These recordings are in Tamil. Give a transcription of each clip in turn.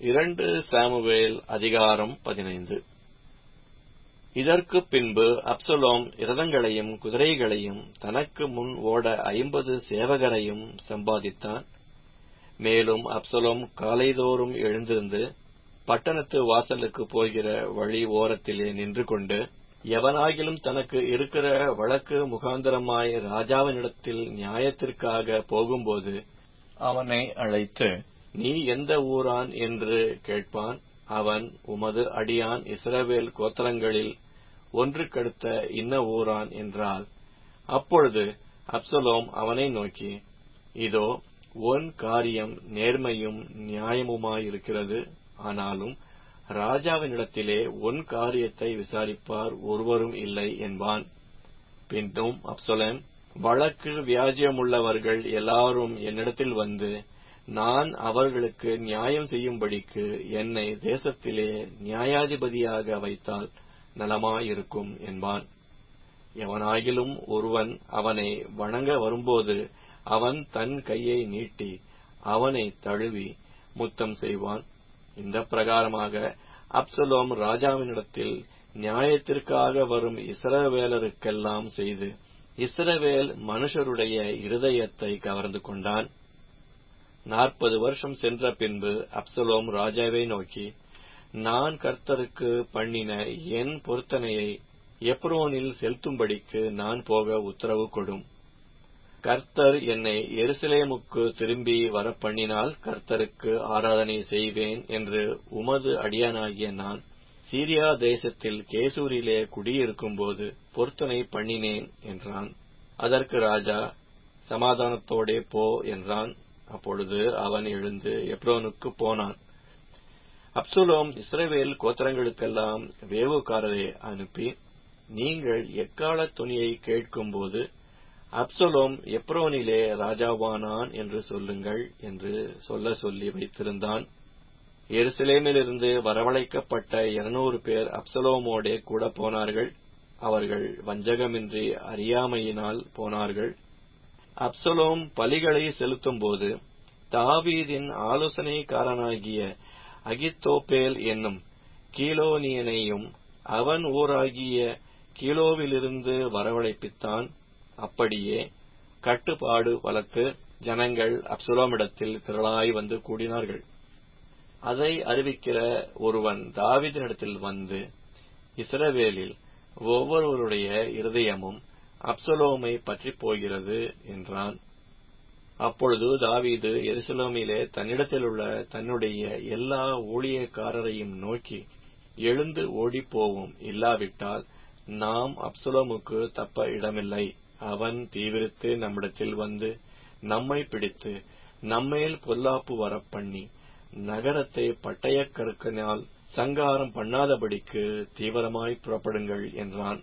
இரண்டு சாமுவேல் அதிகாரம் பதினைந்து இதற்குப் பின்பு அப்சலோம் இரதங்களையும் குதிரைகளையும் தனக்கு முன் ஓட ஐம்பது சேவகரையும் சம்பாதித்தான் மேலும் அப்சலோம் காலைதோறும் எழுந்திருந்து பட்டணத்து வாசலுக்கு போகிற வழி ஓரத்திலே நின்று கொண்டு எவனாகிலும் தனக்கு இருக்கிற வழக்கு முகாந்தரமாய் ராஜாவினிடத்தில் நியாயத்திற்காக போகும்போது அவனை அழைத்து நீ எந்த ஊரான் என்று கேட்பான் அவன் உமது அடியான் இஸ்ரவேல் கோத்திரங்களில் ஒன்றுக்கடுத்த இன்ன ஊரான் என்றால் அப்பொழுது அப்சலோம் அவனை நோக்கி இதோ உன் காரியம் நேர்மையும் நியாயமுமாயிருக்கிறது ஆனாலும் ராஜாவினிடத்திலே உன் காரியத்தை விசாரிப்பார் ஒருவரும் இல்லை என்பான் பின்னும் அப்சலோம் வழக்கு வியாஜ்யமுள்ளவர்கள் எல்லாரும் என்னிடத்தில் வந்து நான் அவர்களுக்கு நியாயம் செய்யும்படிக்கு என்னை தேசத்திலே நியாயாதிபதியாக வைத்தால் நலமாயிருக்கும் என்பான் எவனாகிலும் ஒருவன் அவனை வணங்க வரும்போது அவன் தன் கையை நீட்டி அவனை தழுவி முத்தம் செய்வான் இந்த பிரகாரமாக அப்சலோம் ராஜாவினிடத்தில் நியாயத்திற்காக வரும் இஸ்ரவேலருக்கெல்லாம் செய்து இஸ்ரவேல் மனுஷருடைய இருதயத்தை கவர்ந்து கொண்டான் நாற்பது வருஷம் சென்ற பின்பு அப்சலோம் ராஜாவை நோக்கி நான் கர்த்தருக்கு பண்ணின என் பொருத்தனையை எப்ரோனில் செலுத்தும்படிக்கு நான் போக உத்தரவு கொடும் கர்த்தர் என்னை எருசலேமுக்கு திரும்பி வரப்பண்ணினால் கர்த்தருக்கு ஆராதனை செய்வேன் என்று உமது அடியானாகிய நான் சீரியா தேசத்தில் கேசூரிலே குடியிருக்கும்போது பொருத்தனை பண்ணினேன் என்றான் அதற்கு ராஜா சமாதானத்தோடே போ என்றான் அப்பொழுது அவன் எழுந்து எப்ரோனுக்கு போனான் அப்சுலோம் இஸ்ரவேல் கோத்திரங்களுக்கெல்லாம் வேவுகாரரை அனுப்பி நீங்கள் எக்கால துணியை கேட்கும்போது அப்சலோம் எப்ரோனிலே ராஜாவானான் என்று சொல்லுங்கள் என்று சொல்ல சொல்லி வைத்திருந்தான் எருசலேமிலிருந்து வரவழைக்கப்பட்ட இருநூறு பேர் அப்சலோமோடே கூட போனார்கள் அவர்கள் வஞ்சகமின்றி அறியாமையினால் போனார்கள் அப்சலோம் பலிகளை செலுத்தும்போது தாவீதின் ஆலோசனைக்காரனாகிய அகித்தோப்பேல் என்னும் கீலோனியனையும் அவன் ஊராகிய கீலோவிலிருந்து வரவழைப்பித்தான் அப்படியே கட்டுப்பாடு வளர்த்து ஜனங்கள் அப்சுலோமிடத்தில் திரளாய் வந்து கூடினார்கள் அதை அறிவிக்கிற ஒருவன் தாவிதனிடத்தில் வந்து இஸ்ரவேலில் ஒவ்வொருவருடைய இருதயமும் அப்சலோமை பற்றி போகிறது என்றான் அப்பொழுது தாவீது எருசலோமிலே தன்னிடத்திலுள்ள தன்னுடைய எல்லா ஊழியக்காரரையும் நோக்கி எழுந்து ஓடிப்போவோம் இல்லாவிட்டால் நாம் அப்சலோமுக்கு தப்ப இடமில்லை அவன் தீவிரித்து நம்மிடத்தில் வந்து நம்மை பிடித்து நம்மேல் பொல்லாப்பு வரப்பண்ணி நகரத்தை பட்டயக்கருக்கினால் சங்காரம் பண்ணாதபடிக்கு தீவிரமாய் புறப்படுங்கள் என்றான்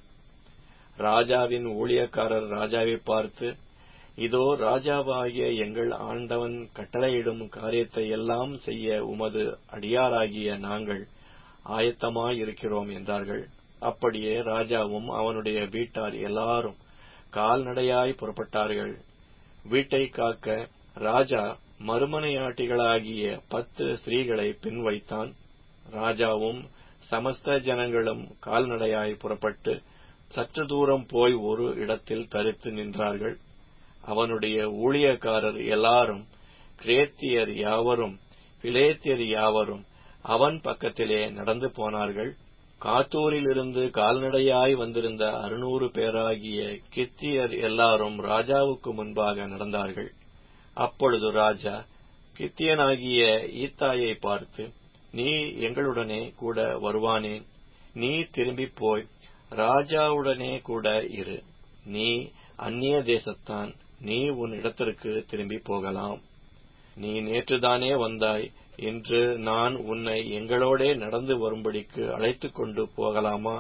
ராஜாவின் ஊழியக்காரர் ராஜாவை பார்த்து இதோ ராஜாவாகிய எங்கள் ஆண்டவன் கட்டளையிடும் காரியத்தை எல்லாம் செய்ய உமது அடியாராகிய நாங்கள் ஆயத்தமாயிருக்கிறோம் என்றார்கள் அப்படியே ராஜாவும் அவனுடைய வீட்டார் எல்லாரும் கால்நடையாய் புறப்பட்டார்கள் வீட்டை காக்க ராஜா மறுமனையாட்டிகளாகிய பத்து ஸ்திரீகளை பின் வைத்தான் ராஜாவும் சமஸ்த ஜனங்களும் கால்நடையாய் புறப்பட்டு சற்று தூரம் போய் ஒரு இடத்தில் தரித்து நின்றார்கள் அவனுடைய ஊழியக்காரர் எல்லாரும் கிரேத்தியர் யாவரும் பிலேத்தியர் யாவரும் அவன் பக்கத்திலே நடந்து போனார்கள் காத்தூரிலிருந்து கால்நடையாய் வந்திருந்த அறுநூறு பேராகிய கித்தியர் எல்லாரும் ராஜாவுக்கு முன்பாக நடந்தார்கள் அப்பொழுது ராஜா கித்தியனாகிய ஈத்தாயை பார்த்து நீ எங்களுடனே கூட வருவானேன் நீ திரும்பி போய் ராஜாவுடனே கூட இரு நீ அந்நிய தேசத்தான் நீ உன் இடத்திற்கு திரும்பி போகலாம் நீ நேற்றுதானே வந்தாய் இன்று நான் உன்னை எங்களோடே நடந்து வரும்படிக்கு அழைத்துக் கொண்டு போகலாமா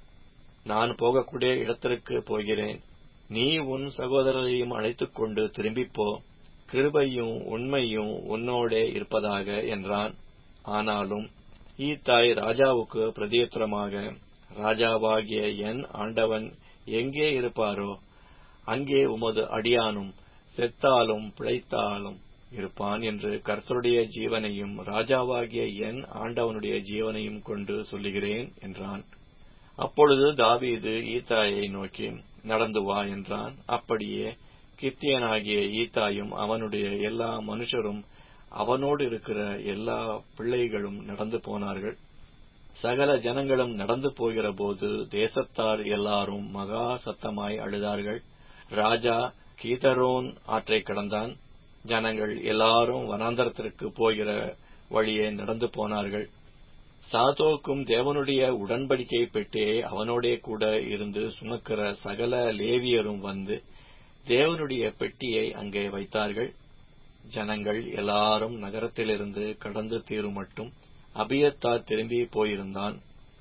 நான் போகக்கூடிய இடத்திற்கு போகிறேன் நீ உன் சகோதரரையும் அழைத்துக் கொண்டு திரும்பிப்போ கிருபையும் உண்மையும் உன்னோடே இருப்பதாக என்றான் ஆனாலும் ஈத்தாய் ராஜாவுக்கு பிரதியுத்தரமாக ராஜாவாகிய என் ஆண்டவன் எங்கே இருப்பாரோ அங்கே உமது அடியானும் செத்தாலும் பிழைத்தாலும் இருப்பான் என்று கர்த்தருடைய ஜீவனையும் ராஜாவாகிய என் ஆண்டவனுடைய ஜீவனையும் கொண்டு சொல்லுகிறேன் என்றான் அப்பொழுது தாவீது ஈத்தாயை நோக்கி நடந்து வா என்றான் அப்படியே கித்தியனாகிய ஈத்தாயும் அவனுடைய எல்லா மனுஷரும் அவனோடு இருக்கிற எல்லா பிள்ளைகளும் நடந்து போனார்கள் சகல ஜனங்களும் நடந்து போகிற போது தேசத்தார் எல்லாரும் மகா சத்தமாய் அழுதார்கள் ராஜா கீதரோன் ஆற்றை கடந்தான் ஜனங்கள் எல்லாரும் வனாந்தரத்திற்கு போகிற வழியே நடந்து போனார்கள் சாதோக்கும் தேவனுடைய உடன்படிக்கை பெட்டியை அவனோடே கூட இருந்து சுமக்கிற சகல லேவியரும் வந்து தேவனுடைய பெட்டியை அங்கே வைத்தார்கள் ஜனங்கள் எல்லாரும் நகரத்திலிருந்து கடந்து தீரும் மட்டும் அபியத்தார் திரும்பி போயிருந்தான்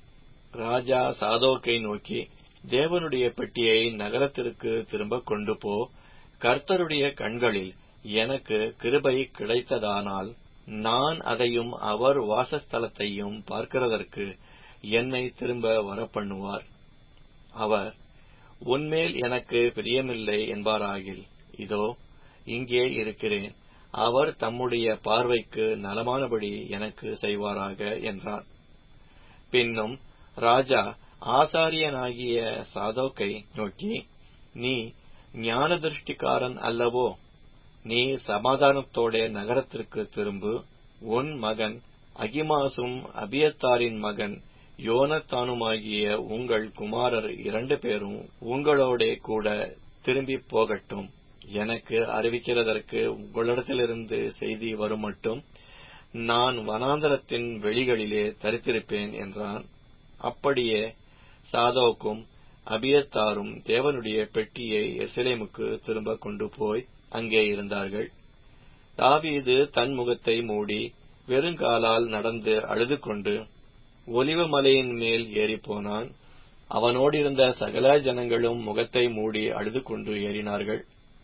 ராஜா சாதோக்கை நோக்கி தேவனுடைய பெட்டியை நகரத்திற்கு திரும்ப கொண்டு போ கர்த்தருடைய கண்களில் எனக்கு கிருபை கிடைத்ததானால் நான் அதையும் அவர் வாசஸ்தலத்தையும் பார்க்கிறதற்கு என்னை திரும்ப வரப்பண்ணுவார் அவர் உன்மேல் எனக்கு பிரியமில்லை என்பாராகில் இதோ இங்கே இருக்கிறேன் அவர் தம்முடைய பார்வைக்கு நலமானபடி எனக்கு செய்வாராக என்றார் பின்னும் ராஜா ஆசாரியனாகிய சாதோக்கை நோக்கி நீ ஞான திருஷ்டிக்காரன் அல்லவோ நீ சமாதானத்தோட நகரத்திற்கு திரும்பு உன் மகன் அகிமாசும் அபியத்தாரின் மகன் யோனத்தானுமாகிய உங்கள் குமாரர் இரண்டு பேரும் உங்களோடே கூட திரும்பி போகட்டும் எனக்கு அறிவிக்கிறதற்கு உங்களிடத்திலிருந்து செய்தி வரும் மட்டும் நான் வனாந்தரத்தின் வெளிகளிலே தரித்திருப்பேன் என்றான் அப்படியே சாதோக்கும் அபியத்தாரும் தேவனுடைய பெட்டியை எருசலேமுக்கு திரும்ப கொண்டு போய் அங்கே இருந்தார்கள் தாவீது தன் முகத்தை மூடி வெறுங்காலால் நடந்து அழுது கொண்டு ஒலிவ மலையின் மேல் ஏறிப்போனான் அவனோடிருந்த சகல ஜனங்களும் முகத்தை மூடி அழுது கொண்டு ஏறினார்கள்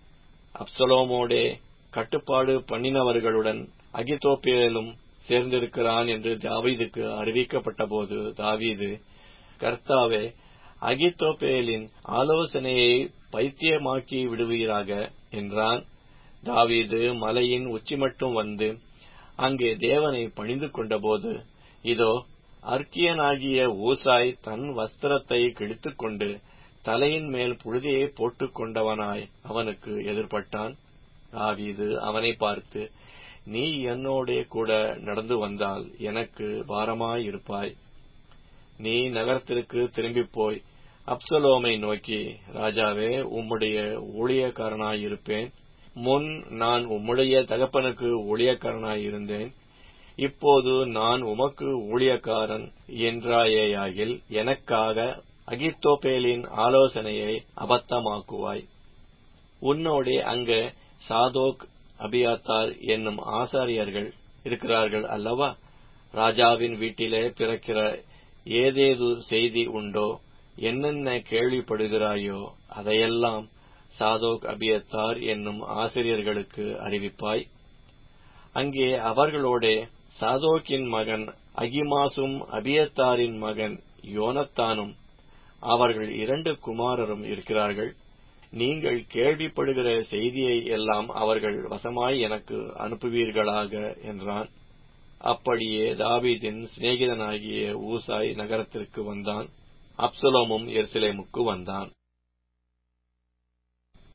அப்சலோமோடே கட்டுப்பாடு பண்ணினவர்களுடன் அகிதோப்பேலும் சேர்ந்திருக்கிறான் என்று தாவீதுக்கு அறிவிக்கப்பட்டபோது தாவீது கர்த்தாவே அகித்தோப்பேலின் ஆலோசனையை பைத்தியமாக்கி விடுவீராக என்றான் தாவீது மலையின் உச்சி மட்டும் வந்து அங்கே தேவனை பணிந்து கொண்டபோது இதோ அர்க்கியனாகிய ஊசாய் தன் வஸ்திரத்தை கிழித்துக் கொண்டு தலையின் மேல் புழுதியை போட்டுக் கொண்டவனாய் அவனுக்கு எதிர்பட்டான் தாவீது அவனை பார்த்து நீ என்னோடே கூட நடந்து வந்தால் எனக்கு பாரமாயிருப்பாய் நீ நகரத்திற்கு திரும்பிப் போய் அப்சலோமை நோக்கி ராஜாவே உம்முடைய ஊழியக்காரனாயிருப்பேன் முன் நான் உம்முடைய தகப்பனுக்கு ஊழியக்காரனாயிருந்தேன் இப்போது நான் உமக்கு ஊழியக்காரன் என்றாயேயாகில் எனக்காக அகித்தோப்பேலின் ஆலோசனையை அபத்தமாக்குவாய் உன்னோடே அங்க சாதோக் அபியாத்தார் என்னும் ஆசாரியர்கள் இருக்கிறார்கள் அல்லவா ராஜாவின் வீட்டிலே பிறக்கிற ஏதேது செய்தி உண்டோ என்னென்ன கேள்விப்படுகிறாயோ அதையெல்லாம் சாதோக் அபியத்தார் என்னும் ஆசிரியர்களுக்கு அறிவிப்பாய் அங்கே அவர்களோடே சாதோக்கின் மகன் அகிமாசும் அபியத்தாரின் மகன் யோனத்தானும் அவர்கள் இரண்டு குமாரரும் இருக்கிறார்கள் நீங்கள் கேள்விப்படுகிற செய்தியை எல்லாம் அவர்கள் வசமாய் எனக்கு அனுப்புவீர்களாக என்றான் அப்படியே தாவீதின் சிநேகிதனாகிய ஊசாய் நகரத்திற்கு வந்தான் அப்சலோமும் எருசலேமுக்கு வந்தான்